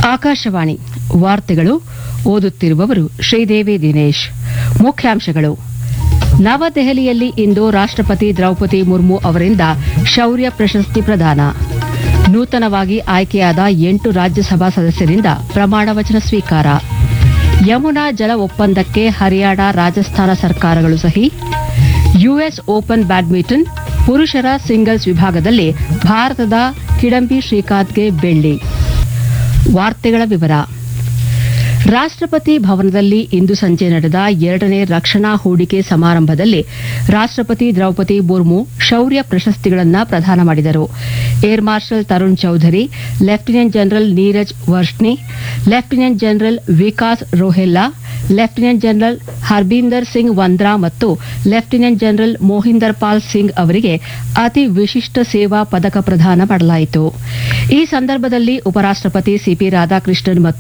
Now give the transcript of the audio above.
ಆಕಾಶವಾಣಿ ವಾರ್ತೆಗಳು ಓದುತ್ತಿರುವವರು ಶ್ರೀದೇವಿ ದಿನೇಶ್ ಮುಖ್ಯಾಂಶಗಳು ನವದೆಹಲಿಯಲ್ಲಿ ಇಂದು ರಾಷ್ಟಪತಿ ದ್ರೌಪದಿ ಮುರ್ಮು ಅವರಿಂದ ಶೌರ್ಯ ಪ್ರಶಸ್ತಿ ಪ್ರದಾನ ನೂತನವಾಗಿ ಆಯ್ಕೆಯಾದ ಎಂಟು ರಾಜ್ಯಸಭಾ ಸದಸ್ಯರಿಂದ ಪ್ರಮಾಣ ವಚನ ಸ್ವೀಕಾರ ಯಮುನಾ ಜಲ ಒಪ್ಪಂದಕ್ಕೆ ಹರಿಯಾಣ ರಾಜಸ್ಥಾನ ಸರ್ಕಾರಗಳು ಸಹಿ ಯುಎಸ್ ಓಪನ್ ಬ್ಯಾಡ್ಮಿಂಟನ್ ಪುರುಷರ ಸಿಂಗಲ್ಸ್ ವಿಭಾಗದಲ್ಲಿ ಭಾರತದ ಕಿಡಂಬಿ ಶ್ರೀಕಾಂತ್ಗೆ ಬೆಳ್ಳಿ ವಾರ್ತೆಗಳ ವಿವರ ರಾಷ್ಟಪತಿ ಭವನದಲ್ಲಿ ಇಂದು ಸಂಜೆ ನಡೆದ ಎರಡನೇ ರಕ್ಷಣಾ ಹೂಡಿಕೆ ಸಮಾರಂಭದಲ್ಲಿ ರಾಷ್ಟಪತಿ ದ್ರೌಪದಿ ಮುರ್ಮು ಶೌರ್ಯ ಪ್ರಶಸ್ತಿಗಳನ್ನು ಪ್ರದಾನ ಮಾಡಿದರು air marshal Tarun Chaudhary lieutenant general Neeraj Varshney lieutenant general Vikas Rohella lieutenant general Harbinder Singh Vandra ಮತ್ತು ಲೆಫ್ಟಿನೆಂಟ್ ಜನರಲ್ ಮೋಹಿಂದರ್ ಪಾಲ್ ಸಿಂಗ್ ಅವರಿಗೆ ಅತಿ ವಿಶಿಷ್ಟ ಸೇವಾ ಪದಕ ಪ್ರದಾನ ಮಾಡಲಾಯಿತು ಈ ಸಂದರ್ಭದಲ್ಲಿ ಉಪರಾಷ್ಟಪತಿ ಸಿಪಿ ರಾಧಾಕೃಷ್ಣನ್ ಮತ್ತು